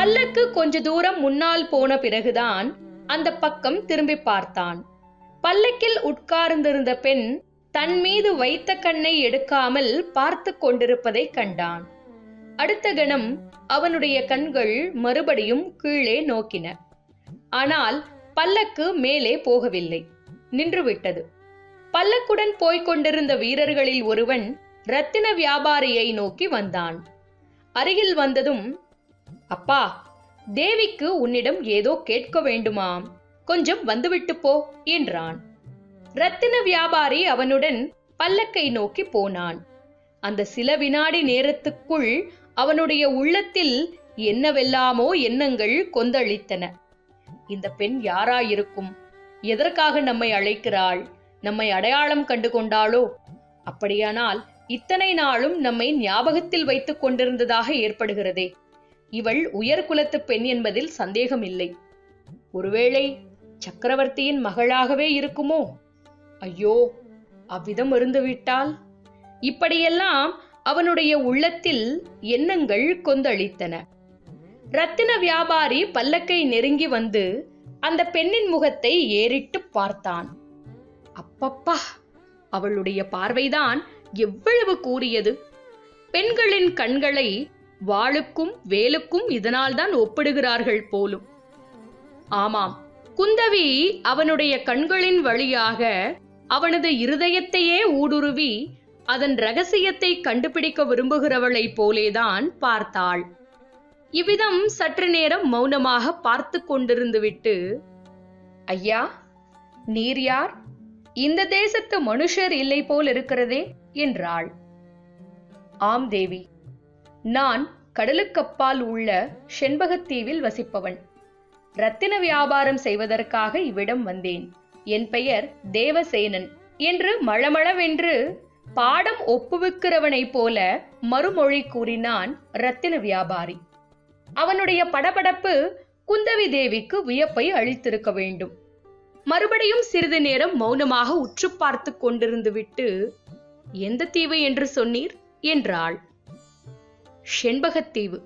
பல்லக்கு கொஞ்ச தூரம் முன்னால் போன பிறகுதான் அந்த பக்கம் திரும்பி பார்த்தான் பல்லக்கில் உட்கார்ந்திருந்த பெண் தன் மீது வைத்த கண்ணை எடுக்காமல் பார்த்து கொண்டிருப்பதை கண்டான் அடுத்த கணம் அவனுடைய கண்கள் மறுபடியும் கீழே நோக்கின ஆனால் பல்லக்கு மேலே போகவில்லை நின்றுவிட்டது பல்லக்குடன் போய்க் கொண்டிருந்த வீரர்களில் ஒருவன் ரத்தின வியாபாரியை நோக்கி வந்தான் அருகில் வந்ததும் அப்பா தேவிக்கு உன்னிடம் ஏதோ கேட்க வேண்டுமாம் கொஞ்சம் வந்துவிட்டு போ என்றான் ரத்தின வியாபாரி அவனுடன் பல்லக்கை நோக்கி போனான் அந்த சில வினாடி நேரத்துக்குள் அவனுடைய உள்ளத்தில் என்னவெல்லாமோ எண்ணங்கள் கொந்தளித்தன இந்த பெண் யாராயிருக்கும் எதற்காக நம்மை அழைக்கிறாள் நம்மை அடையாளம் கண்டு கொண்டாளோ அப்படியானால் இத்தனை நாளும் நம்மை ஞாபகத்தில் வைத்துக் கொண்டிருந்ததாக ஏற்படுகிறதே இவள் உயர்குலத்து பெண் என்பதில் சந்தேகம் இல்லை ஒருவேளை சக்கரவர்த்தியின் மகளாகவே இருக்குமோ ஐயோ அவ்விதம் இருந்துவிட்டால் இப்படியெல்லாம் அவனுடைய உள்ளத்தில் எண்ணங்கள் கொந்தளித்தன ரத்தின வியாபாரி பல்லக்கை நெருங்கி வந்து அந்த பெண்ணின் முகத்தை ஏறிட்டு பார்த்தான் அப்பப்பா அவளுடைய பார்வைதான் எவ்வளவு கூறியது பெண்களின் கண்களை வாளுக்கும் வேலுக்கும் இதனால்தான் ஒப்பிடுகிறார்கள் போலும் ஆமாம் குந்தவி அவனுடைய கண்களின் வழியாக அவனது இருதயத்தையே ஊடுருவி அதன் ரகசியத்தை கண்டுபிடிக்க விரும்புகிறவளைப் போலேதான் பார்த்தாள் இவ்விதம் சற்று நேரம் மௌனமாக பார்த்து கொண்டிருந்துவிட்டு ஐயா நீர் யார் இந்த தேசத்து மனுஷர் இல்லை போல் இருக்கிறதே என்றாள் ஆம் தேவி நான் கடலுக்கப்பால் உள்ள செண்பகத்தீவில் வசிப்பவன் ரத்தின வியாபாரம் செய்வதற்காக இவ்விடம் வந்தேன் என் பெயர் தேவசேனன் என்று மளமளவென்று பாடம் ஒப்புவிக்கிறவனைப் போல மறுமொழி கூறினான் ரத்தின வியாபாரி அவனுடைய படபடப்பு குந்தவி தேவிக்கு வியப்பை அளித்திருக்க வேண்டும் மறுபடியும் சிறிது நேரம் மௌனமாக உற்று பார்த்து கொண்டிருந்து விட்டு எந்த தீவு என்று சொன்னீர் என்றாள் செண்பகத்தீவு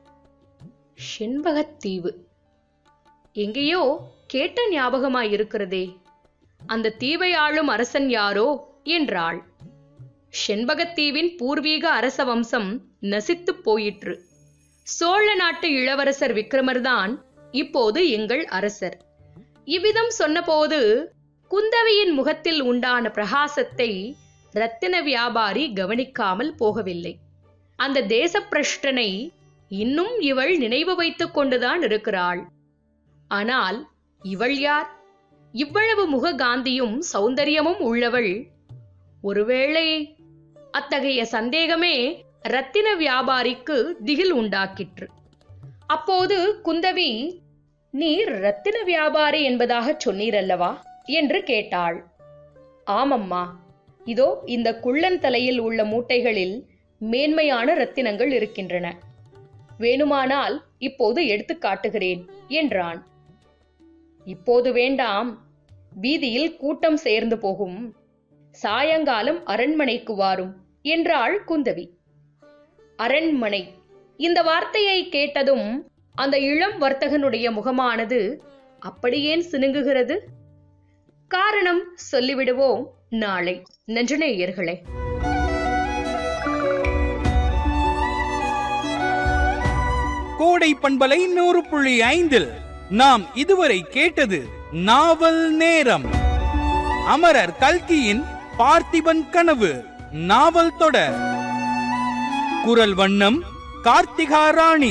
செண்பகத்தீவு எங்கேயோ கேட்ட ஞாபகமாயிருக்கிறதே அந்த தீவை ஆளும் அரசன் யாரோ என்றாள் செண்பகத்தீவின் பூர்வீக அரச வம்சம் நசித்துப் போயிற்று சோழ நாட்டு இளவரசர் விக்ரமர்தான் இப்போது எங்கள் அரசர் இவ்விதம் சொன்னபோது குந்தவியின் முகத்தில் உண்டான பிரகாசத்தை ரத்தின வியாபாரி கவனிக்காமல் போகவில்லை அந்த தேசப்பிரஷ்டனை இன்னும் இவள் நினைவு வைத்துக் கொண்டுதான் இருக்கிறாள் ஆனால் இவள் யார் இவ்வளவு முககாந்தியும் சௌந்தரியமும் உள்ளவள் ஒருவேளை அத்தகைய சந்தேகமே ரத்தின வியாபாரிக்கு திகில் உண்டாக்கிற்று அப்போது குந்தவி நீர் ரத்தின வியாபாரி என்பதாக சொன்னீரல்லவா என்று கேட்டாள் ஆமம்மா இதோ இந்த குள்ளன் தலையில் உள்ள மூட்டைகளில் மேன்மையான ரத்தினங்கள் இருக்கின்றன வேணுமானால் இப்போது எடுத்து காட்டுகிறேன் என்றான் இப்போது வேண்டாம் வீதியில் கூட்டம் சேர்ந்து போகும் சாயங்காலம் அரண்மனைக்கு வாரும் என்றாள் குந்தவி அரண்மனை இந்த வார்த்தையை கேட்டதும் அந்த இளம் வர்த்தகனுடைய முகமானது அப்படியேன் சினுங்குகிறது காரணம் சொல்லிவிடுவோம் நாளை நன்றநேயர்களே கோடை பண்பலை நூறு புள்ளி ஐந்தில் நாம் இதுவரை கேட்டது நாவல் நேரம் அமரர் கல்கியின் பார்த்திபன் கனவு நாவல் தொடர் குரல் வண்ணம் கார்த்திகா ராணி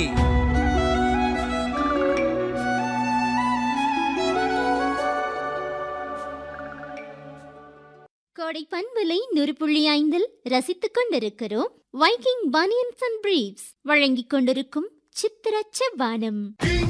கோடை பண்பலை நூறு புள்ளி ஐந்தில் ரசித்துக் கொண்டிருக்கிறோம் வைக்கிங் பனியன்ஸ் அண்ட் பிரீவ்ஸ் வழங்கிக் கொண்டிருக்கும் சித்திர செவ்வானம்